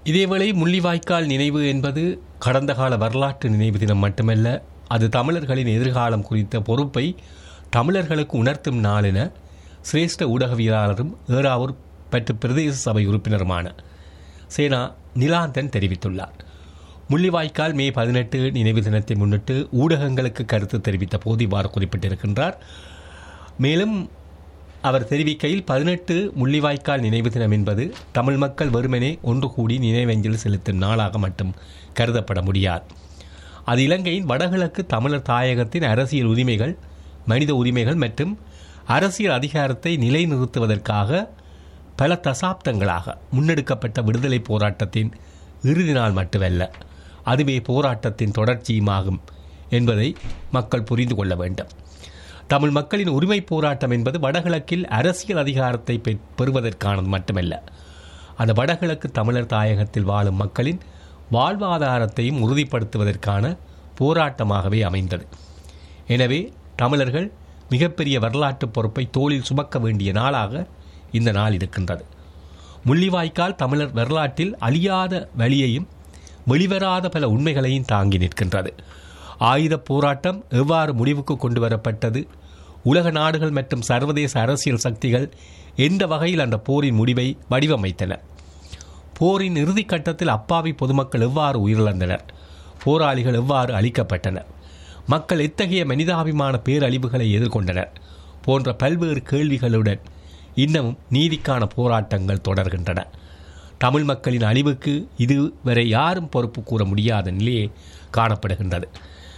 இதேவேளை முள்ளிவாய்க்கால் நினைவு என்பது கடந்த கால வரலாற்று நினைவு தினம் மட்டுமல்ல அது தமிழர்களின் எதிர்காலம் குறித்த பொறுப்பை தமிழர்களுக்கு உணர்த்தும் நாள் என சிரேஷ்ட ஊடகவியலாளரும் ஏறாவூர் பற்று பிரதேச சபை உறுப்பினருமான சேனா நிலாந்தன் தெரிவித்துள்ளார் முள்ளிவாய்க்கால் மே பதினெட்டு நினைவு தினத்தை முன்னிட்டு ஊடகங்களுக்கு கருத்து தெரிவித்த போது இவ்வாறு குறிப்பிட்டிருக்கின்றார் மேலும் அவர் தெரிவிக்கையில் பதினெட்டு முள்ளிவாய்க்கால் நினைவு தினம் என்பது தமிழ் மக்கள் வெறுமனே ஒன்று கூடி நினைவஞ்சல் செலுத்தும் நாளாக மட்டும் கருதப்பட முடியாது அது இலங்கையின் வடகிழக்கு தமிழர் தாயகத்தின் அரசியல் உரிமைகள் மனித உரிமைகள் மற்றும் அரசியல் அதிகாரத்தை நிலைநிறுத்துவதற்காக பல தசாப்தங்களாக முன்னெடுக்கப்பட்ட விடுதலை போராட்டத்தின் இறுதி நாள் மட்டுமல்ல அதுவே போராட்டத்தின் தொடர்ச்சியுமாகும் என்பதை மக்கள் புரிந்து கொள்ள வேண்டும் தமிழ் மக்களின் உரிமை போராட்டம் என்பது வடகிழக்கில் அரசியல் அதிகாரத்தை பெ- பெறுவதற்கானது மட்டுமல்ல அந்த வடகிழக்கு தமிழர் தாயகத்தில் வாழும் மக்களின் வாழ்வாதாரத்தையும் உறுதிப்படுத்துவதற்கான போராட்டமாகவே அமைந்தது எனவே தமிழர்கள் மிகப்பெரிய வரலாற்று பொறுப்பை தோளில் சுமக்க வேண்டிய நாளாக இந்த நாள் இருக்கின்றது முள்ளிவாய்க்கால் தமிழர் வரலாற்றில் அழியாத வழியையும் வெளிவராத பல உண்மைகளையும் தாங்கி நிற்கின்றது ஆயுதப் போராட்டம் எவ்வாறு முடிவுக்கு கொண்டு வரப்பட்டது உலக நாடுகள் மற்றும் சர்வதேச அரசியல் சக்திகள் எந்த வகையில் அந்த போரின் முடிவை வடிவமைத்தன போரின் இறுதிக் கட்டத்தில் அப்பாவி பொதுமக்கள் எவ்வாறு உயிரிழந்தனர் போராளிகள் எவ்வாறு அழிக்கப்பட்டனர் மக்கள் எத்தகைய மனிதாபிமான பேரழிவுகளை எதிர்கொண்டனர் போன்ற பல்வேறு கேள்விகளுடன் இன்னமும் நீதிக்கான போராட்டங்கள் தொடர்கின்றன தமிழ் மக்களின் அழிவுக்கு இதுவரை யாரும் பொறுப்பு கூற முடியாத நிலையே காணப்படுகின்றது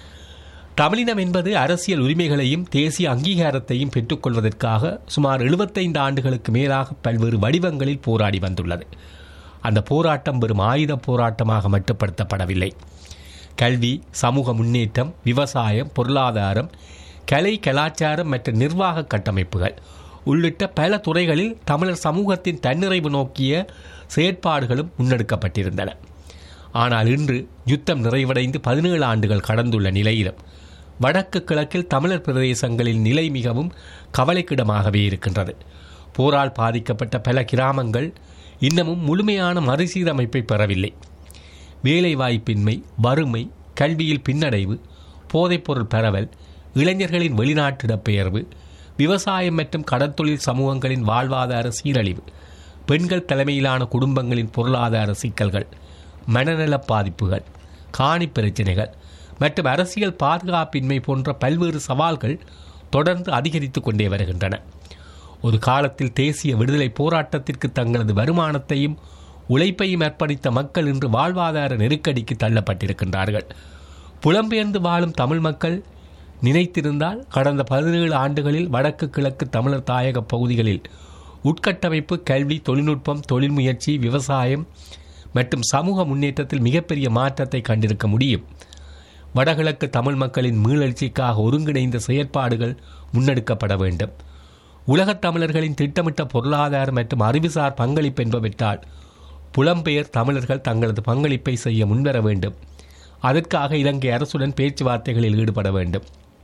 தமிழினம் என்பது அரசியல் உரிமைகளையும் தேசிய அங்கீகாரத்தையும் பெற்றுக்கொள்வதற்காக சுமார் 75 ஆண்டுகளுக்கு மேலாக பல்வேறு வடிவங்களில் போராடி வந்துள்ளது அந்த போராட்டம் வெறும் ஆயுத போராட்டமாக மட்டுப்படுத்தப்படவில்லை கல்வி சமூக முன்னேற்றம் விவசாயம் பொருளாதாரம் கலை கலாச்சாரம் மற்றும் நிர்வாக கட்டமைப்புகள் உள்ளிட்ட பல துறைகளில் தமிழர் சமூகத்தின் தன்னிறைவு நோக்கிய செயற்பாடுகளும் முன்னெடுக்கப்பட்டிருந்தன ஆனால் இன்று யுத்தம் நிறைவடைந்து பதினேழு ஆண்டுகள் கடந்துள்ள நிலையிலும் வடக்கு கிழக்கில் தமிழர் பிரதேசங்களில் நிலை மிகவும் கவலைக்கிடமாகவே இருக்கின்றது போரால் பாதிக்கப்பட்ட பல கிராமங்கள் இன்னமும் முழுமையான மறுசீரமைப்பை பெறவில்லை வேலைவாய்ப்பின்மை வறுமை கல்வியில் பின்னடைவு போதைப்பொருள் பரவல் இளைஞர்களின் வெளிநாட்டு இடப்பெயர்வு விவசாயம் மற்றும் கடற்தொழில் சமூகங்களின் வாழ்வாதார சீரழிவு பெண்கள் தலைமையிலான குடும்பங்களின் பொருளாதார சிக்கல்கள் மனநல பாதிப்புகள் காணி பிரச்சினைகள் மற்றும் அரசியல் பாதுகாப்பின்மை போன்ற பல்வேறு சவால்கள் தொடர்ந்து அதிகரித்து கொண்டே வருகின்றன ஒரு காலத்தில் தேசிய விடுதலை போராட்டத்திற்கு தங்களது வருமானத்தையும் உழைப்பையும் அர்ப்பணித்த மக்கள் இன்று வாழ்வாதார நெருக்கடிக்கு தள்ளப்பட்டிருக்கின்றார்கள் புலம்பெயர்ந்து வாழும் தமிழ் மக்கள் நினைத்திருந்தால் கடந்த பதினேழு ஆண்டுகளில் வடக்கு கிழக்கு தமிழர் தாயக பகுதிகளில் உட்கட்டமைப்பு கல்வி தொழில்நுட்பம் தொழில் முயற்சி விவசாயம் மற்றும் சமூக முன்னேற்றத்தில் மிகப்பெரிய மாற்றத்தை கண்டிருக்க முடியும் வடகிழக்கு தமிழ் மக்களின் மீளெழுச்சிக்காக ஒருங்கிணைந்த செயற்பாடுகள் முன்னெடுக்கப்பட வேண்டும் உலகத் தமிழர்களின் திட்டமிட்ட பொருளாதார மற்றும் அறிவுசார் பங்களிப்பு என்பவற்றால் புலம்பெயர் தமிழர்கள் தங்களது பங்களிப்பை செய்ய முன்வர வேண்டும் அதற்காக இலங்கை அரசுடன் பேச்சுவார்த்தைகளில் ஈடுபட வேண்டும்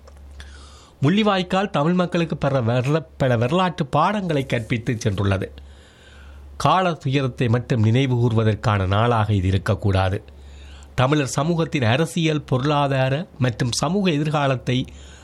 முள்ளிவாய்க்கால் தமிழ் மக்களுக்கு பல வரல பல வரலாற்று பாடங்களை கற்பித்து சென்றுள்ளது கால துயரத்தை மட்டும் நினைவு கூர்வதற்கான நாளாக இது இருக்கக்கூடாது தமிழர் சமூகத்தின் அரசியல் பொருளாதார மற்றும் சமூக எதிர்காலத்தை